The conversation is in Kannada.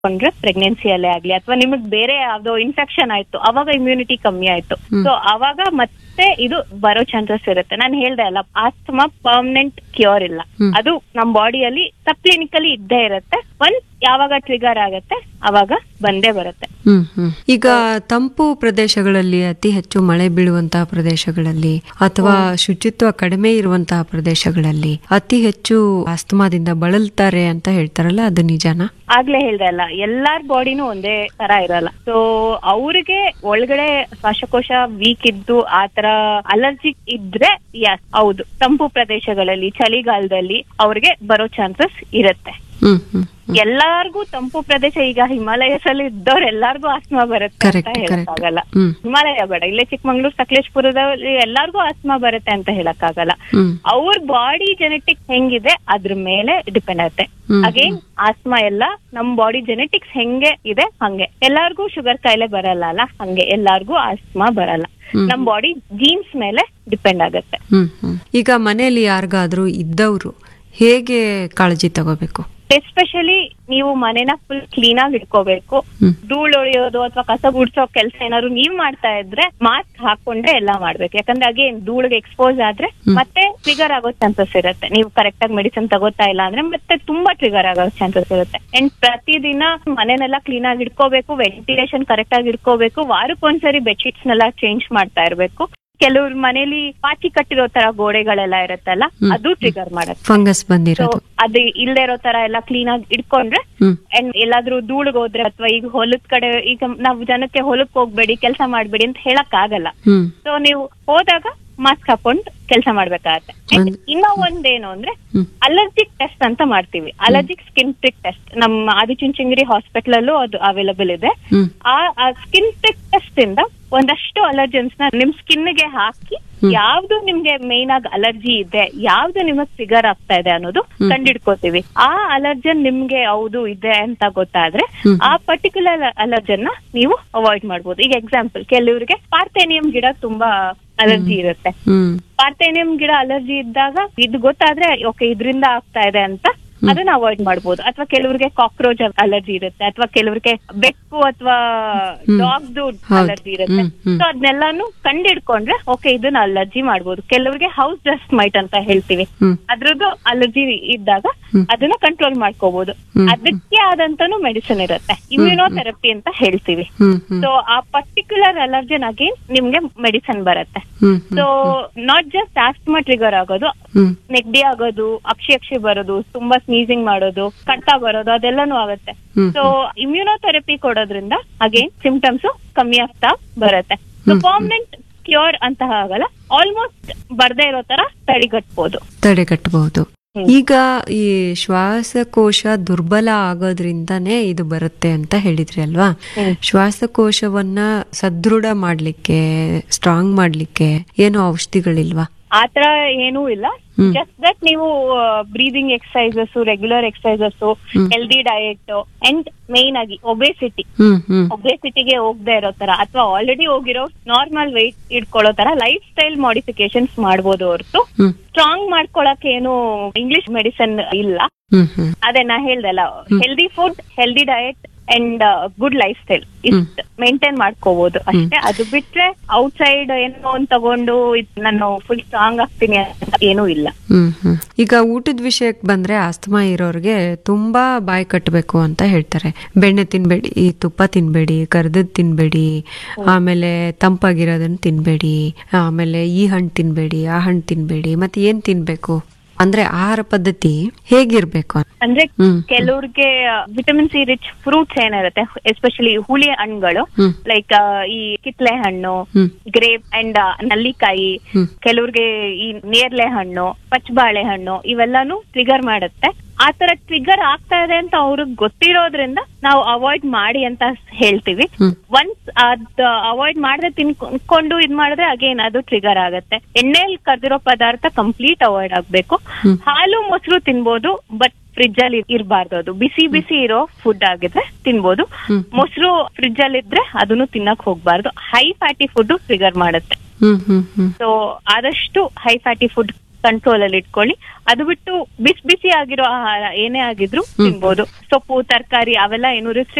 ಕೊಂಡ್ರೆ ಪ್ರೆಗ್ನೆನ್ಸಿಯಲ್ಲೇ ಆಗ್ಲಿ ಅಥವಾ ನಿಮಗ್ ಬೇರೆ ಯಾವ್ದೋ ಇನ್ಫೆಕ್ಷನ್ ಆಯ್ತು ಅವಾಗ ಇಮ್ಯುನಿಟಿ ಕಮ್ಮಿ ಆಯ್ತು ಸೊ ಅವಾಗ ಮತ್ತೆ ಇದು ಬರೋ ಚಾನ್ಸಸ್ ಇರುತ್ತೆ ನಾನು ಹೇಳ್ದೆ ಅಲ್ಲ ಆಸ್ತಮಾ ಪರ್ಮನೆಂಟ್ ಕ್ಯೂರ್ ಇಲ್ಲ ಹ್ಮ್. ಅದು ನಮ್ ಬಾಡಿಯಲ್ಲಿ ಸಬ್ ಕ್ಲಿನಿಕಲಿ ಇದ್ದೇ ಇರುತ್ತೆ ಒನ್ಸ್ ಯಾವಾಗ ಟ್ರಿಗರ್ ಆಗತ್ತೆ ಅವಾಗ ಬಂದೇ ಬರುತ್ತೆ ಹ್ಮ್ ಹ್ಮ್ ಈಗ ತಂಪು ಪ್ರದೇಶಗಳಲ್ಲಿ ಅತಿ ಹೆಚ್ಚು ಮಳೆ ಬೀಳುವಂತಹ ಪ್ರದೇಶಗಳಲ್ಲಿ ಅಥವಾ ಶುಚಿತ್ವ ಕಡಿಮೆ ಇರುವಂತಹ ಪ್ರದೇಶಗಳಲ್ಲಿ ಅತಿ ಹೆಚ್ಚು ಆಸ್ತಮಾದಿಂದ ಬಳಲ್ತಾರೆ ಅಂತ ಹೇಳ್ತಾರಲ್ಲ ಅದು ನಿಜಾನಾ ಆಗ್ಲೇ ಹೇಳ್ದೆ ಅಲ್ಲ ಎಲ್ಲಾರ್ ಬಾಡಿನೂ ಒಂದೇ ತರ ಇರಲ್ಲ ಸೊ ಅವ್ರಿಗೆ ಒಳಗಡೆ ಶ್ವಾಸಕೋಶ ವೀಕ್ ಇದ್ದು ಆತರ ಅಲರ್ಜಿ ಇದ್ರೆ ಯಸ್ ಹೌದು ತಂಪು ಪ್ರದೇಶಗಳಲ್ಲಿ ಚಳಿಗಾಲದಲ್ಲಿ ಅವ್ರಿಗೆ ಬರೋ ಚಾನ್ಸಸ್ ಇರುತ್ತೆ ಹ್ಮ್ ಹ್ಮ್ ಎಲ್ಲಾರ್ಗೂ ತಂಪು ಪ್ರದೇಶ ಈಗ ಹಿಮಾಲಯಸ್ ಅಲ್ಲಿ ಇದ್ದವ್ರು ಎಲ್ಲಾರ್ಗೂ ಆಸ್ಮಾ ಬರುತ್ತೆ ಅಂತ Correct, correct. ಹೇಳಕ್ಕಾಗಲ್ಲ ಹ್ಮ್. ಹಿಮಾಲಯ ಬೇಡ ಇಲ್ಲೇ ಚಿಕ್ಕಮಂಗ್ಳೂರ್ ಸಕಲೇಶ್ಪುರದಲ್ಲಿ ಎಲ್ಲಾರ್ಗೂ ಆಸ್ಮಾ ಬರುತ್ತೆ ಅಂತ ಹೇಳಕ್ಕಾಗಲ್ಲ ಹ್ಮ್ ಅವ್ರ ಬಾಡಿ ಜೆನೆಟಿಕ್ಸ್ ಹೆಂಗಿದೆ ಅದ್ರ ಮೇಲೆ ಡಿಪೆಂಡ್ ಆಗುತ್ತೆ ಹ್ಮ್. ಅಗೇನ್ ಆಸ್ಮಾ ಎಲ್ಲ ನಮ್ ಬಾಡಿ ಜೆನೆಟಿಕ್ಸ್ ಹೆಂಗೆ ಇದೆ ಹಂಗೆ ಎಲ್ಲಾರ್ಗೂ ಶುಗರ್ ಕಾಯಿಲೆ ಬರಲ್ಲ ಅಲ್ಲ ಹಂಗೆ ಎಲ್ಲಾರ್ಗೂ ಆಸ್ಮಾ ಬರಲ್ಲ ಹ್ಮ್. ನಮ್ ಬಾಡಿ ಜೀನ್ಸ್ ಮೇಲೆ ಡಿಪೆಂಡ್ ಆಗುತ್ತೆ ಹ್ಮ್ ಹ್ಮ್ ಈಗ ಮನೆಯಲ್ಲಿ ಯಾರಿಗಾದ್ರೂ ಇದ್ದವರು ಹೇಗೆ ಕಾಳಜಿ ತಗೋಬೇಕು ಎಸ್ಪೆಷಲಿ ನೀವು ಮನೆನ ಫುಲ್ ಕ್ಲೀನ್ ಆಗಿ ಇಟ್ಕೋಬೇಕು ಹ್ಮ್. ಧೂಳು ಹೊಡೆಯೋದು ಅಥವಾ ಕಸ ಗುಡ್ಸೋ ಕೆಲಸ ಏನಾದ್ರು ನೀವ್ ಮಾಡ್ತಾ ಇದ್ರೆ ಮಾಸ್ಕ್ ಹಾಕೊಂಡ್ರೆ ಎಲ್ಲಾ ಮಾಡ್ಬೇಕು ಯಾಕಂದ್ರೆ ಅಗೇನ್ ಧೂಳಿಗೆ ಎಕ್ಸ್ಪೋಸ್ ಆದ್ರೆ ಹ್ಮ್. ಮತ್ತೆ ಟ್ರಿಗರ್ ಆಗೋ ಚಾನ್ಸಸ್ ಇರುತ್ತೆ ನೀವು ಕರೆಕ್ಟ್ ಆಗಿ ಮೆಡಿಸಿನ್ ತಗೋತಾ ಇಲ್ಲ ಅಂದ್ರೆ ಮತ್ತೆ ತುಂಬಾ ಟ್ರಿಗರ್ ಆಗೋ ಚಾನ್ಸಸ್ ಇರುತ್ತೆ ಅಂಡ್ ಪ್ರತಿದಿನ ಮನೆನೆಲ್ಲ ಕ್ಲೀನ್ ಆಗಿ ಇಟ್ಕೋಬೇಕು ವೆಂಟಿಲೇಷನ್ ಕರೆಕ್ಟ್ ಆಗಿ ಇಟ್ಕೋಬೇಕು ವಾರಕ್ಕೊಂದ್ಸರಿ ಬೆಡ್ಶೀಟ್ಸ್ ನೆಲ್ಲ ಚೇಂಜ್ ಮಾಡ್ತಾ ಇರ್ಬೇಕು ಕೆಲವ್ರ ಮನೇಲಿ ಪಾಚಿ ಕಟ್ಟಿರೋ ತರ ಗೋಡೆಗಳೆಲ್ಲ ಇರುತ್ತಲ್ಲ ಹ್ಮ್. ಅದು ಟ್ರಿಗರ್ ಮಾಡುತ್ತೆ ಫಂಗಸ್ ಸೊ ಬಂದಿರೋದು ಅದು ಇಲ್ದೇ ಇರೋ ತರ ಎಲ್ಲ ಕ್ಲೀನ್ ಆಗಿ ಇಟ್ಕೊಂಡ್ರೆ ಹ್ಮ್ ಅಂಡ್ ಎಲ್ಲಾದ್ರೂ ಧೂಳಿಗೆ ಹೋದ್ರೆ ಅಥವಾ ಈಗ ಹೊಲದ ಕಡೆ ಈಗ ನಾವು ಜನಕ್ಕೆ ಹೊಲಕ್ ಹೋಗ್ಬೇಡಿ ಕೆಲಸ ಮಾಡ್ಬೇಡಿ ಅಂತ ಹೇಳಕ್ ಆಗಲ್ಲ ಹ್ಮ್ ಸೊ ನೀವು ಹೋದಾಗ ಮಾಸ್ಕ್ ಹಾಕೊಂಡು ಕೆಲಸ ಮಾಡ್ಬೇಕಾಗತ್ತೆ And ಒಂದ್- ಇನ್ನ ಒಂದೇನು ಅಂದ್ರೆ ಹ್ಮ್. ಅಲರ್ಜಿಕ್ ಟೆಸ್ಟ್ ಅಂತ ಮಾಡ್ತೀವಿ ಅಲರ್ಜಿಕ್ ಸ್ಕಿನ್ ಪ್ರಿಕ್ ಟೆಸ್ಟ್ ನಮ್ಮ ಆದಿಚುಂಚನಗಿರಿ ಹಾಸ್ಪಿಟಲ್ ಅಲ್ಲೂ ಅದು ಅವೈಲಬಲ್ ಇದೆ ಹ್ಮ್ ಆ ಸ್ಕಿನ್ ಪ್ರಿಕ್ ಟೆಸ್ಟ್ ಇಂದ ಒಂದಷ್ಟು ಅಲರ್ಜೆನ್ಸ್ ನ ನಿಮ್ ಸ್ಕಿನ್ ಗೆ ಹಾಕಿ ಹ್ಮ್. ಯಾವ್ದು ನಿಮ್ಗೆ ಮೇನ್ ಆಗಿ ಅಲರ್ಜಿ ಇದೆ ಯಾವ್ದು ನಿಮಗ್ ಫಿಗರ್ ಆಗ್ತಾ ಇದೆ ಅನ್ನೋದು ಹ್ಮ್. ಕಂಡಿಡ್ಕೋತೀವಿ ಆ ಅಲರ್ಜನ್ ನಿಮ್ಗೆ ಹೌದು ಇದೆ ಅಂತ ಗೊತ್ತಾದ್ರೆ ಹ್ಮ್. ಆ ಪರ್ಟಿಕ್ಯುಲರ್ ಅಲರ್ಜನ್ ನ ನೀವು ಅವಾಯ್ಡ್ ಮಾಡ್ಬೋದು ಈಗ ಎಕ್ಸಾಂಪಲ್ ಕೆಲವರಿಗೆ ಪಾರ್ಥೇನಿಯಂ ಗಿಡ ತುಂಬಾ ಅಲರ್ಜಿ ಇರುತ್ತೆ ಹ್ಮ್ ಪಾರ್ಥೇನಿಯಂ ಗಿಡ ಅಲರ್ಜಿ ಇದ್ದಾಗ ಇದು ಗೊತ್ತಾದ್ರೆ ಓಕೆ ಇದರಿಂದ ಆಗ್ತಾ ಇದೆ ಅಂತ ಅದನ್ನ ಅವಾಯ್ಡ್ ಮಾಡ್ಬೋದು ಅಥವಾ ಕೆಲವರಿಗೆ ಕಾಕ್ರೋಚ್ ಅಲರ್ಜಿ ಇರುತ್ತೆ ಅಥವಾ ಕೆಲವರಿಗೆ ಬೆಕ್ಕು ಅಥವಾ ಹ್ಮ್. ಡಾಗ್ದು ಹೌದು. ಅಲರ್ಜಿ ಇರುತ್ತೆ ಹ್ಮ್, ಹ್ಮ್. ಸೊ ಅದನ್ನೆಲ್ಲಾನು ಕಂಡಿಡ್ಕೊಂಡ್ರೆ ಓಕೆ ಇದನ್ನ ಅಲರ್ಜಿ ಮಾಡ್ಬೋದು ಕೆಲವರಿಗೆ ಹೌಸ್ ಡಸ್ಟ್ ಮೈಟ್ ಅಂತ ಹೇಳ್ತೀವಿ ಹ್ಮ್ ಅದ್ರದ್ದು ಅಲರ್ಜಿ ಇದ್ದಾಗ ಹ್ಮ್. ಅದನ್ನ ಕಂಟ್ರೋಲ್ ಮಾಡ್ಕೋಬಹುದು ಹ್ಮ್. ಅದಕ್ಕೆ ಆದಂತಾನು ಮೆಡಿಸಿನ್ ಇರುತ್ತೆ ಇಮ್ಯುನೋಥೆರಪಿ ಅಂತ ಹೇಳ್ತೀವಿ ಹ್ಮ್ ಹ್ಮ್ ಸೊ ಆ ಪರ್ಟಿಕ್ಯುಲರ್ ಅಲರ್ಜನ್ ಅಗೇನ್ ನಿಮ್ಗೆ ಮೆಡಿಸಿನ್ ಬರುತ್ತೆ ಹ್ಮ್ so not just asthma trigger ಆಗೋದು ಹ್ಮ್ ನೆಗಡಿ ಆಗೋದು ಅಕ್ಷಿ ಅಕ್ಷಿ ಬರೋದು ತುಂಬಾ ಸ್ನೀಸಿಂಗ್ ಮಾಡೋದು ಕಟ್ಟ ಬರೋದು ಅದೆಲ್ಲಾನು ಆಗುತ್ತೆ ಹ್ಮ್. ಸೊ ಇಮ್ಯುನೋಥೆರಪಿ ಕೊಡೋದ್ರಿಂದ ಅಗೇನ್ ಸಿಂಪ್ಟಮ್ಸ್ ಕಮ್ಮಿ ಆಗ್ತಾ ಬರುತ್ತೆ ಸೊ ಹ್ಮ್. ಪರ್ಮನೆಂಟ್ ಕ್ಯೂರ್ ಅಂತ ಆಗಲ್ಲ ಆಲ್ಮೋಸ್ಟ್ ಬರ್ದೇ ಇರೋ ತರ ತಡೆಗಟ್ಬೋದು ತಡೆಗಟ್ಟಬಹುದು ಹ್ಮ್. ಈಗ ಈ ಶ್ವಾಸಕೋಶ ದುರ್ಬಲ ಆಗೋದ್ರಿಂದನೇ ಇದು ಬರುತ್ತೆ ಅಂತ ಹೇಳಿದ್ರಿ ಅಲ್ವಾ ಹ್ಮ್. ಶ್ವಾಸಕೋಶವನ್ನ ಸದೃಢ ಮಾಡ್ಲಿಕ್ಕೆ ಸ್ಟ್ರಾಂಗ್ ಮಾಡ್ಲಿಕ್ಕೆ ಏನು ಔಷಧಿಗಳಿಲ್ವಾ ಆತರ ಏನೂ ಇಲ್ಲ ಹ್ಮ್. ಜಸ್ಟ್ ದಟ್ ನೀವು ಬ್ರೀದಿಂಗ್ ಎಕ್ಸಸೈಸಸ್ ರೆಗ್ಯುಲರ್ ಎಕ್ಸಸೈಸಸ್ ಹ್ಮ್. ಹೆಲ್ದಿ ಡಯಟ್ ಅಂಡ್ ಮೇನ್ ಆಗಿ ಒಬೇಸಿಟಿ ಹ್ಮ್ ಹ್ಮ್ ಒಬೇಸಿಟಿಗೆ ಹೋಗದೆ ಇರೋ ತರ ಅಥವಾ ಆಲ್ರೆಡಿ ಹೋಗಿರೋ ನಾರ್ಮಲ್ ವೆಯ್ಟ್ ಇಟ್ಕೊಳ್ಳೋ ತರ ಲೈಫ್ ಸ್ಟೈಲ್ ಮಾಡಿಫಿಕೇಶನ್ಸ್ ಮಾಡ್ಬೋದು ಹೊರತು ಹ್ಮ್ ಸ್ಟ್ರಾಂಗ್ ಮಾಡ್ಕೊಳಕ್ ಏನು ಇಂಗ್ಲಿಷ್ ಮೆಡಿಸಿನ್ ಇಲ್ಲ ಹ್ಮ್ ಹ್ಮ್ ಅದೇ ನಾ ಹೇಳ್ದಲ್ಲ healthy food healthy diet and good lifestyle ಇಷ್ಟ ಮೇಂಟೈನ್ ಮಾಡ್ಕೋಬಹುದು ಅಷ್ಟೇ ಅದು ಬಿಟ್ರೆ ಔಟ್ಸೈಡ್ ಏನೋ ಒಂದ್ ತಗೊಂಡು ಇದ್ ನಾನು ಫುಲ್ ಸ್ಟ್ರಾಂಗ್ ಆಗ್ತೀನಿ ಅಂತ ಏನೂ ಇಲ್ಲ ಹ್ಮ್ ಹ್ಮ್ ಈಗ ಊಟದ ವಿಷಯಕ್ಕೆ ಬಂದ್ರೆ ಆಸ್ತಮಾ ಇರೋರ್ಗೆ ತುಂಬಾ ಬಾಯಿ ಕಟ್ಟಬೇಕು ಅಂತ ಹೇಳ್ತಾರೆ ಬೆಣ್ಣೆ ತಿನ್ಬೇಡಿ ತುಪ್ಪ ತಿನ್ಬೇಡಿ ಕರ್ದದ್ ತಿನ್ಬೇಡಿ ಆಮೇಲೆ ತಂಪಾಗಿರೋದನ್ನ ತಿನ್ಬೇಡಿ ಆಮೇಲೆ ಈ ಹಣ್ಣು ತಿನ್ಬೇಡಿ ಆ ಹಣ್ಣು ತಿನ್ಬೇಡಿ ಮತ್ತೆ ಏನ್ ತಿನ್ಬೇಕು ಅಂದ್ರೆ ಆಹಾರ ಪದ್ಧತಿ ಹೇಗಿರ್ಬೇಕು ಅಂದ್ರೆ ಹ್ಮ್. ಕೆಲವ್ರಿಗೆ ವಿಟಮಿನ್ ಸಿ ರಿಚ್ ಫ್ರೂಟ್ಸ್ ಏನಿರುತ್ತೆ ಎಸ್ಪೆಷಲಿ ಹುಳಿ ಹಣ್ಣುಗಳು ಹ್ಮ್. ಲೈಕ್ ಈ ಕಿತ್ಲೆ ಹಣ್ಣು ಹ್ಮ್ ಗ್ರೇಪ್ ಅಂಡ್ ನಲ್ಲಿಕಾಯಿ ಹ್ಮ್. ಕೆಲವ್ರಿಗೆ ಈ ನೇರ್ಲೆ ಹಣ್ಣು ಪಚ್ಚಬಾಳೆ ಹಣ್ಣು ಇವೆಲ್ಲಾನು ಟ್ರಿಗರ್ ಮಾಡುತ್ತೆ ಆ ತರ ಟ್ರಿಗರ್ ಆಗ್ತಾ ಇದೆ ಅಂತ ಅವ್ರಿಗೆ ಗೊತ್ತಿರೋದ್ರಿಂದ ನಾವು ಅವಾಯ್ಡ್ ಮಾಡಿ ಅಂತ ಹೇಳ್ತೀವಿ ಹ್ಮ್. ಒನ್ಸ್ ಅದ್ ಅವಾಯ್ಡ್ ಮಾಡದೆ ತಿನ್ಕೊಂಡು ಇದ್ ಮಾಡಿದ್ರೆ ಅಗೇನ್ ಅದು ಟ್ರಿಗರ್ ಆಗುತ್ತೆ ಎಣ್ಣೆಯಲ್ಲಿ ಕರ್ದಿರೋ ಪದಾರ್ಥ ಕಂಪ್ಲೀಟ್ ಅವಾಯ್ಡ್ ಆಗ್ಬೇಕು ಹ್ಮ್. ಹಾಲು ಮೊಸರು ತಿನ್ಬೋದು ಬಟ್ ಫ್ರಿಜ್ ಅಲ್ಲಿ ಇರಬಾರ್ದು ಅದು ಬಿಸಿ ಬಿಸಿ ಇರೋ ಫುಡ್ ಆಗಿದ್ರೆ ತಿನ್ಬೋದು ಹ್ಮ್. ಮೊಸರು ಫ್ರಿಜ್ ಅಲ್ಲಿ ಇದ್ರೆ ಅದನ್ನು ತಿನ್ನಕ್ ಹೋಗ್ಬಾರ್ದು ಹೈ ಫ್ಯಾಟಿ ಫುಡ್ ಟ್ರಿಗರ್ ಮಾಡುತ್ತೆ ಹ್ಮ್ ಹ್ಮ್ ಹ್ಮ್ ಸೊ ಆದಷ್ಟು ಹೈ ಫ್ಯಾಟಿ ಫುಡ್ ಕಂಟ್ರೋಲ್ ಅಲ್ಲಿ ಇಟ್ಕೊಳ್ಳಿ ಅದು ಬಿಟ್ಟು ಬಿಸಿ ಬಿಸಿ ಆಗಿರೋ ಆಹಾರ ಏನೇ ಆಗಿದ್ರು ತಿನ್ಬೋದು ಸೊಪ್ಪು ತರಕಾರಿ ಅವೆಲ್ಲ ಏನು